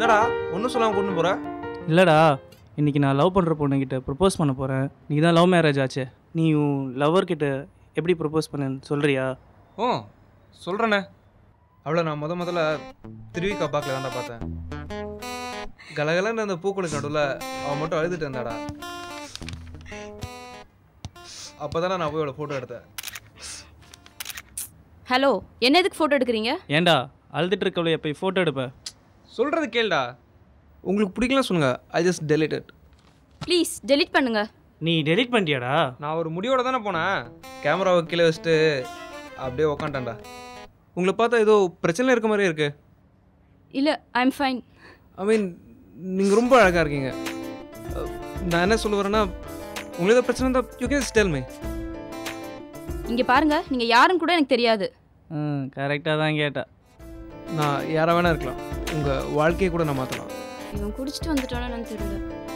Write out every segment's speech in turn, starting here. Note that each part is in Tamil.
என்னடா ஒன்றும் சொல்லாமல் கொண்டு போகிற இல்லைடா இன்னைக்கு நான் லவ் பண்ணுற பொண்ணுக்கிட்ட ப்ரப்போஸ் பண்ண போகிறேன் நீ தான் லவ் மேரேஜ் ஆச்சே நீ உன் லவ்வர்கிட்ட எப்படி ப்ரப்போஸ் பண்ணேன்னு சொல்கிறியா ஓ சொல்கிறேண்ணே அவளை நான் முத முதல்ல திருவிக்கா பார்க்கல தான்டா பார்த்தேன் கலகலன்னு அந்த பூக்களுக்கு நடுவில் அவன் மட்டும் அழுதுட்டு இருந்தாடா அப்போ தானே நான் போய் அவளை ஃபோட்டோ எடுத்தேன் ஹலோ என்ன எதுக்கு ஃபோட்டோ எடுக்கிறீங்க ஏன்டா அழுதுட்டு இருக்கவளை எப்போ ஃபோட்டோ எடுப்ப சொல்கிறது கேளுடா உங்களுக்கு பிடிக்கல சொல்லுங்க I just deleted please delete பண்ணுங்க நீ டெலிட் பண்ணிட்டியாடா நான் ஒரு முடிவோட தானே போனேன் கேமராவை கீழே வச்சுட்டு அப்படியே உக்காண்டேன்டா உங்களை பார்த்தா ஏதோ பிரச்சனை இருக்க மாதிரியே இருக்கு இல்லை ஐ எம் ஃபைன் ஐ மீன் நீங்கள் ரொம்ப அழகாக இருக்கீங்க அஹ், நான் என்ன சொல்ல வரேன்னா உங்களுக்கு ஏதோ பிரச்சனை இருந்தால் யூ கேன் டெல் மீ இங்கே பாருங்க நீங்கள் யாருன்னு கூட எனக்கு தெரியாது ம் கரெக்டாக தான் கேட்டா நான் யாராக வேணா இருக்கலாம் உங்கள் வாழ்க்கையை கூட நான் மாற்றலாம் இவன் குடிச்சிட்டு வந்துட்டானோ எனக்கு தெரியல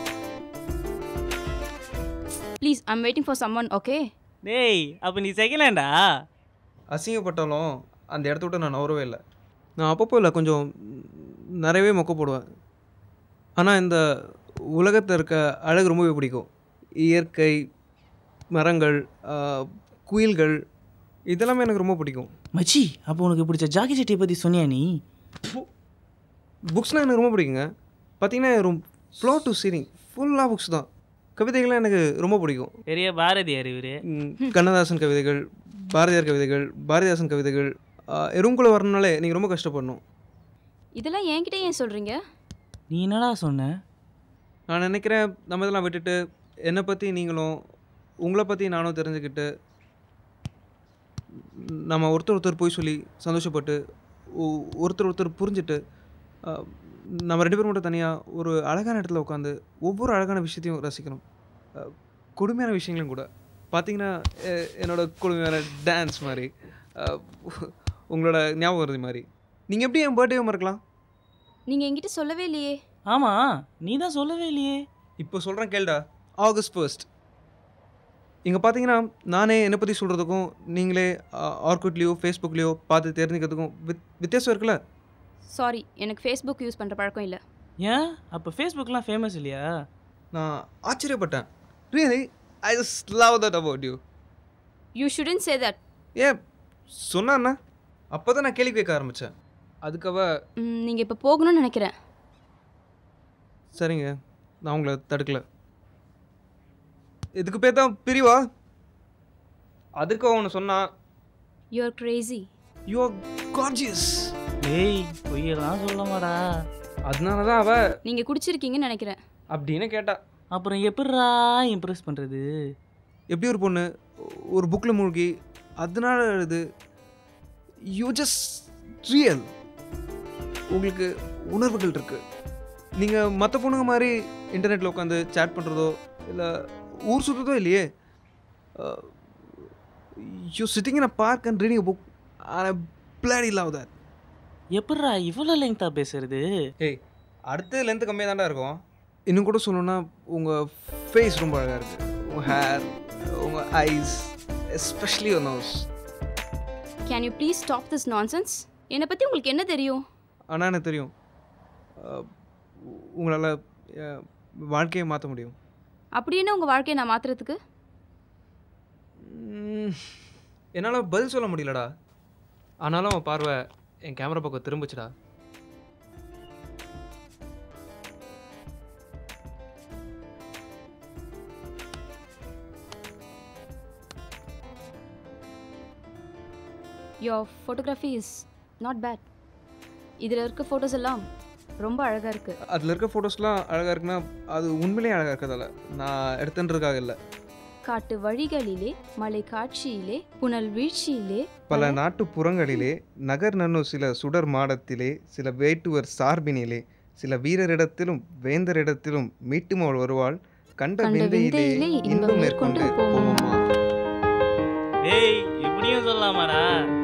please I am waiting for someone okay டேய் அப்போ நீ செகண்ட் ஹேண்டா அசிங்கப்பட்டாலும் அந்த இடத்த விட்டு நான் நவரவே இல்லை நான் அப்பப்போ இல்லை கொஞ்சம் நிறையவே மொக்க போடுவேன் ஆனால் இந்த உலகத்தில் இருக்க அழகு ரொம்பவே பிடிக்கும் இயற்கை மரங்கள் ஆஹ், குயில்கள் இதெல்லாமே எனக்கு ரொம்ப பிடிக்கும் மச்சி அப்போ உனக்கு பிடிச்ச ஜாக்கி செட்டியை பற்றி சொன்னியா நீ புக்ஸ்னால் எனக்கு ரொம்ப பிடிக்குங்க பார்த்தீங்கன்னா ரொம்ப ஃப்ளோ டு சீரிங் ஃபுல்லாக புக்ஸ் தான் கவிதைகள்லாம் எனக்கு ரொம்ப பிடிக்கும் பெரிய பாரதியார் இவர் ம், கண்ணதாசன் கவிதைகள் பாரதியார் கவிதைகள் பாரதிதாசன் கவிதைகள் எறும்புக்குள்ளே வரணுனாலே நீங்கள் ரொம்ப கஷ்டப்படணும் இதெல்லாம் என்கிட்ட ஏன் சொல்கிறீங்க நீ என்னடா சொன்ன நான் நினைக்கிறேன் நம்ம இதெல்லாம் விட்டுட்டு என்னை பற்றி நீங்களும் உங்களை பற்றி நானும் தெரிஞ்சுக்கிட்டு நம்ம ஒருத்தர் ஒருத்தர் போய் சொல்லி சந்தோஷப்பட்டு ஒ- ஒருத்தர் ஒருத்தர் புரிஞ்சுட்டு அஹ், நம்ம ரெண்டு பேரும் மட்டும் தனியாக ஒரு அழகான இடத்துல உட்காந்து ஒவ்வொரு அழகான விஷயத்தையும் ரசிக்கணும் அஹ், கொடுமையான விஷயங்களும் கூட பார்த்தீங்கன்னா எ- என்னோட கொடுமையான டான்ஸ் மாதிரி அஹ், உங்களோட ஞாபகம் வருது மாதிரி நீங்கள் எப்படி என் பர்த்டேவை மறக்கலாம் நீங்கள் என்கிட்ட சொல்லவே இல்லையே ஆமாம் நீ தான் சொல்லவே இல்லையே இப்போ சொல்கிறேன் கேளுடா ஆகஸ்ட் ஃபர்ஸ்ட் இங்கே பார்த்தீங்கன்னா நானே என்னை பற்றி சொல்கிறதுக்கும் நீங்களே ஆர்குட்லேயோ ஃபேஸ்புக்லேயோ பார்த்து தெரிஞ்சுக்கிறதுக்கும் வித் வித்தியாசம் இருக்குல்ல சாரி எனக்கு ஃபேஸ்புக் யூஸ் பண்ணுற பழக்கம் இல்லை ஏன் அப்போ ஃபேஸ்புக்லாம் ஃபேமஸ் இல்லையா நான் ஆச்சரியப்பட்டேன் really I just love that about you you shouldn't say that ஏன் சொன்னாண்ணா அப்போ தான் நான் கேள்வி கேட்க ஆரம்பித்தேன் அதுக்கவ நீங்கள் இப்போ போகணும்னு நினைக்கிறேன் சரிங்க நான் உங்களை தடுக்கல இதுக்கு பேர் தான் பிரிவா அதுக்கு அவனு சொன்னான் you are crazy you are gorgeous டேய் பொய்யெல்லாம் சொல்லமாடா அதனால தான் அவ நீங்கள் குடிச்சிருக்கீங்கன்னு நினைக்கிறேன் அப்படின்னு கேட்டா அப்புறம் எப்படிடா இம்ப்ரெஸ் பண்ணுறது எப்படி ஒரு பொண்ணு ஒரு புக்கில் மூழ்கி அதனால இது யூ ஜஸ்ட் ரியல் உங்களுக்கு உணர்வுகள் இருக்கு நீங்கள் மற்ற பொண்ணுங்க மாதிரி இன்டர்நெட்டில் உட்காந்து சேட் பண்ணுறதோ இல்லை ஊர் சுற்றுறதோ இல்லையே you sitting in a park and reading book bloody love that எப்படிடா இவ்வளோ லெங்க்த்தாக பேசுறது ஏய் அடுத்த லென்த்து கம்மியாக தான்டா இருக்கும் இன்னும் கூட சொல்லணும்னா உங்கள் ஃபேஸ் ரொம்ப அழகாக இருக்குது உங்கள் ஹேர் உங்கள் eyes especially your nose can you please stop this nonsense என்னை பற்றி உங்களுக்கு என்ன தெரியும் ஆனால் எனக்கு தெரியும் உங்களால் வாழ்க்கையை மாற்ற முடியும் அப்படி என்ன உங்கள் வாழ்க்கையை நான் மாற்றுறதுக்கு என்னால் பதில் சொல்ல முடியலடா ஆனாலும் அவன் பார்வை என் கேமரா பக்கம் திரும்பிச்சுடா your photography is not bad இதில் இருக்க ஃபோட்டோஸ் எல்லாம் ரொம்ப அழகாக இருக்குது அதில் இருக்க ஃபோட்டோஸ்லாம் அழகாக இருக்குன்னா அது உண்மையிலேயே அழகாக இருக்கிறதால நான் எடுத்துன்றதுக்காக இல்லை காட்டு வழிகளிலே மலை காட்சியிலே புனல் வீழ்ச்சியிலே பல நாட்டுப்புறங்களிலே நகர் நன்னு சில சுடர் மாடத்திலே சில வேட்டுவர் சார்பினிலே சில வீரரிடத்திலும் வேந்தரிடத்திலும் மீட்டுமவள் வருவாள் கண்ட கண்ட விந்தையிலே விந்தையிலே இன்பம் இன்பம் மேற்கொண்டு மேற்கொண்டு போவோமா டேய் இப்படியும் சொல்லலாமாடா